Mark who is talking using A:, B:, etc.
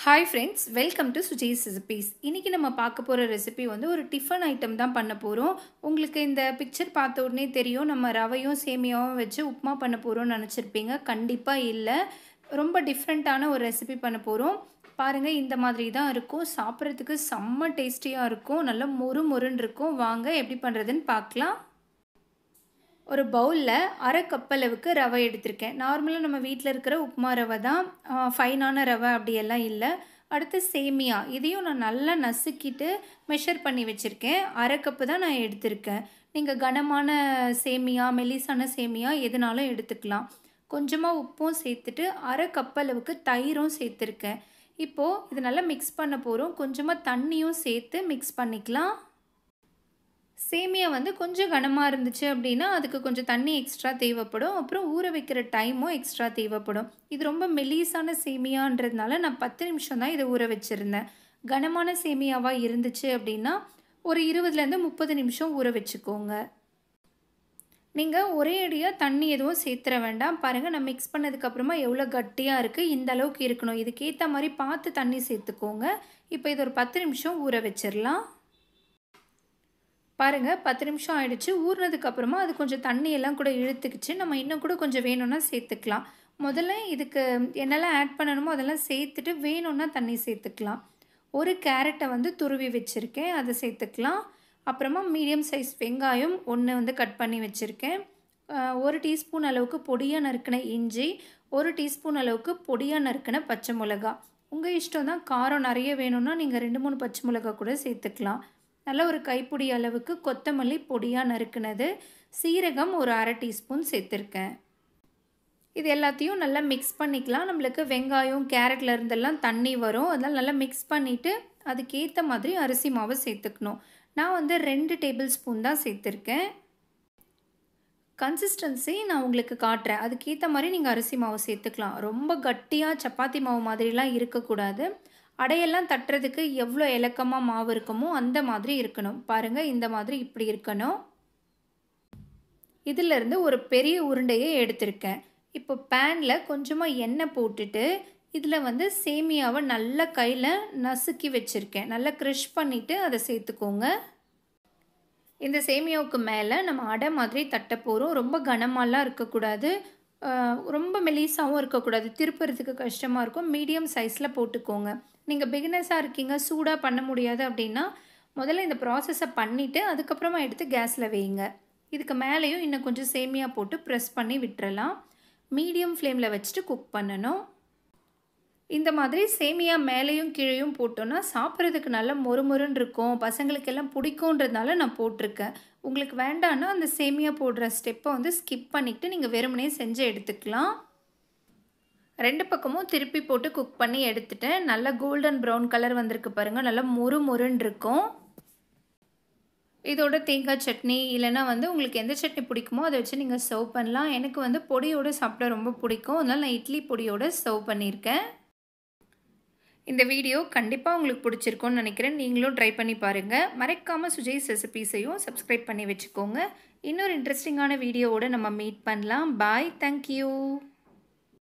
A: hi friends welcome to Sujee's recipes இன்றைக்கி நம்ம பார்க்க போகிற ரெசிபி வந்து ஒரு டிஃபன் ஐட்டம் தான் பண்ண போகிறோம் உங்களுக்கு இந்த பிக்சர் பார்த்த உடனே தெரியும் நம்ம ரவையும் சேமியாவும் வச்சு உப்புமா பண்ண போகிறோம்னு நினச்சிருப்பீங்க கண்டிப்பாக இல்லை ரொம்ப டிஃப்ரெண்ட்டான ஒரு ரெசிபி பண்ண போகிறோம் பாருங்கள் இந்த மாதிரி தான் இருக்கும் சாப்பிட்றதுக்கு செம்ம டேஸ்டியாக இருக்கும் நல்லா மொறு மொறுன்னு இருக்கும் வாங்க எப்படி பண்ணுறதுன்னு பார்க்கலாம் ஒரு பவுலில் அரை கப் அளவுக்கு ரவை எடுத்திருக்கேன் நார்மலாக நம்ம வீட்டில் இருக்கிற உப்புமா ரவை தான் ஃபைனான ரவை அப்படியெல்லாம் இல்லை அடுத்து சேமியா இதையும் நான் நல்லா நசுக்கிட்டு மெஷர் பண்ணி வச்சுருக்கேன் அரை கப்பு தான் நான் எடுத்திருக்கேன் நீங்கள் கனமான சேமியா மெலிசான சேமியா எதுனாலும் எடுத்துக்கலாம் கொஞ்சமாக உப்பும் சேர்த்துட்டு அரை கப் அளவுக்கு தயிரும் சேர்த்துருக்கேன் இப்போது இது நல்லா மிக்ஸ் பண்ண போகிறோம் கொஞ்சமாக தண்ணியும் சேர்த்து மிக்ஸ் பண்ணிக்கலாம் சேமியா வந்து கொஞ்சம் கனமாக இருந்துச்சு அப்படின்னா அதுக்கு கொஞ்சம் தண்ணி எக்ஸ்ட்ரா தேவைப்படும் அப்புறம் ஊற வைக்கிற டைமும் எக்ஸ்ட்ரா தேவைப்படும் இது ரொம்ப மெலீஸான சேமியான்றதுனால நான் பத்து நிமிஷம் தான் இதை ஊற வச்சுருந்தேன் கனமான சேமியாவாக இருந்துச்சு அப்படின்னா ஒரு இருபதுலேருந்து முப்பது நிமிஷம் ஊற வச்சுக்கோங்க நீங்கள் ஒரே அடியாக தண்ணி எதுவும் சேர்த்துற வேண்டாம் பாருங்கள் நான் மிக்ஸ் பண்ணதுக்கப்புறமா எவ்வளோ கட்டியாக இருக்குது இந்த அளவுக்கு இருக்கணும் இதுக்கேற்ற மாதிரி பார்த்து தண்ணி சேர்த்துக்கோங்க இப்போ இது ஒரு பத்து நிமிஷம் ஊற வச்சிடலாம் பாருங்கள் பத்து நிமிஷம் ஆயிடுச்சு ஊறினதுக்கப்புறமா அது கொஞ்சம் தண்ணியெல்லாம் கூட இழுத்துக்கிச்சு நம்ம இன்னும் கூட கொஞ்சம் வேணும்னா சேர்த்துக்கலாம் முதல்ல இதுக்கு என்னெல்லாம் ஆட் பண்ணணுமோ அதெல்லாம் சேர்த்துட்டு வேணும்னா தண்ணி சேர்த்துக்கலாம் ஒரு கேரட்டை வந்து துருவி வச்சுருக்கேன் அதை சேர்த்துக்கலாம் அப்புறமா மீடியம் சைஸ் வெங்காயம் ஒன்று வந்து கட் பண்ணி வச்சுருக்கேன் ஒரு டீஸ்பூன் அளவுக்கு பொடியாக நறுக்கின இஞ்சி ஒரு டீஸ்பூன் அளவுக்கு பொடியாக நறுக்கின பச்சை மிளகா உங்கள் இஷ்டம் தான் காரம் நிறைய வேணும்னா நீங்கள் ரெண்டு மூணு பச்சை மிளகா கூட சேர்த்துக்கலாம் நல்ல ஒரு கைப்பிடி அளவுக்கு கொத்தமல்லி பொடியாக நறுக்குனது சீரகம் ஒரு அரை டீஸ்பூன் சேர்த்துருக்கேன் இது எல்லாத்தையும் நல்லா மிக்ஸ் பண்ணிக்கலாம் நம்மளுக்கு வெங்காயம் கேரட்ல இருந்தெல்லாம் தண்ணி வரும் அதெல்லாம் நல்லா மிக்ஸ் பண்ணிவிட்டு அதுக்கேற்ற மாதிரி அரிசி மாவை சேர்த்துக்கணும் நான் வந்து ரெண்டு டேபிள் ஸ்பூன் தான் சேர்த்துருக்கேன் கன்சிஸ்டன்சி நான் உங்களுக்கு காட்டுறேன் அதுக்கேற்ற மாதிரி நீங்கள் அரிசி மாவு சேர்த்துக்கலாம் ரொம்ப கட்டியாக சப்பாத்தி மாவு மாதிரிலாம் இருக்கக்கூடாது அடையெல்லாம் தட்டுறதுக்கு எவ்வளோ இலக்கமாக மாவு இருக்குமோ அந்த மாதிரி இருக்கணும் பாருங்கள் இந்த மாதிரி இப்படி இருக்கணும் இதிலிருந்து ஒரு பெரிய உருண்டையை எடுத்திருக்கேன் இப்போ பேனில் கொஞ்சமாக எண்ணெய் போட்டுட்டு இதில் வந்து சேமியாவை நல்லா கையில் நசுக்கி வச்சுருக்கேன் நல்லா க்ரஷ் பண்ணிவிட்டு அதை சேர்த்துக்கோங்க இந்த சேமியாவுக்கு மேலே நம்ம அடை மாதிரி தட்ட போகிறோம் ரொம்ப கனமாலாம் இருக்கக்கூடாது ரொம்ப மெலீஸாகவும் இருக்கக்கூடாது திருப்புறதுக்கு கஷ்டமாக இருக்கும் மீடியம் சைஸில் போட்டுக்கோங்க நீங்கள் பிகினர்ஸாக இருக்கீங்க சூடாக பண்ண முடியாது அப்படின்னா முதல்ல இந்த ப்ராசஸை பண்ணிவிட்டு அதுக்கப்புறமா எடுத்து கேஸில் வைங்க இதுக்கு மேலேயும் இன்னும் கொஞ்சம் சேமியா போட்டு ப்ரெஸ் பண்ணி விட்டுறலாம் மீடியம் ஃப்ளேமில் வச்சுட்டு குக் பண்ணணும் இந்த மாதிரி சேமியா மேலேயும் கீழேயும் போட்டோன்னா சாப்பிட்றதுக்கு நல்ல மொறுமொறுன்னு இருக்கும் பசங்களுக்கெல்லாம் பிடிக்குன்றதுனால நான் போட்டிருக்கேன் உங்களுக்கு வேண்டான்னா அந்த சேமியா போடுற ஸ்டெப்பை வந்து ஸ்கிப் பண்ணிவிட்டு நீங்கள் வெறுமனே செஞ்சு எடுத்துக்கலாம் ரெண்டு பக்கமும் திருப்பி போட்டு குக் பண்ணி எடுத்துட்டேன் நல்லா கோல்டன் ப்ரௌன் கலர் வந்திருக்கு பாருங்கள் நல்லா மொறு மொறுன்னு இருக்கும் இதோட தேங்காய் சட்னி இல்லைனா வந்து உங்களுக்கு எந்த சட்னி பிடிக்குமோ அதை வச்சு நீங்கள் சர்வ் பண்ணலாம் எனக்கு வந்து பொடியோடு சாப்பிட ரொம்ப பிடிக்கும் அதனால் நான் இட்லி பொடியோடு சர்வ் பண்ணியிருக்கேன் இந்த வீடியோ கண்டிப்பாக உங்களுக்கு பிடிச்சிருக்கும்னு நினைக்கிறேன் நீங்களும் ட்ரை பண்ணி பாருங்கள் மறக்காமல் சுஜய்ஸ் ரெசிபீஸையும் சப்ஸ்கிரைப் பண்ணி வச்சுக்கோங்க இன்னொரு இன்ட்ரெஸ்டிங்கான வீடியோவோடு நம்ம மீட் பண்ணலாம் பாய் தேங்க்யூ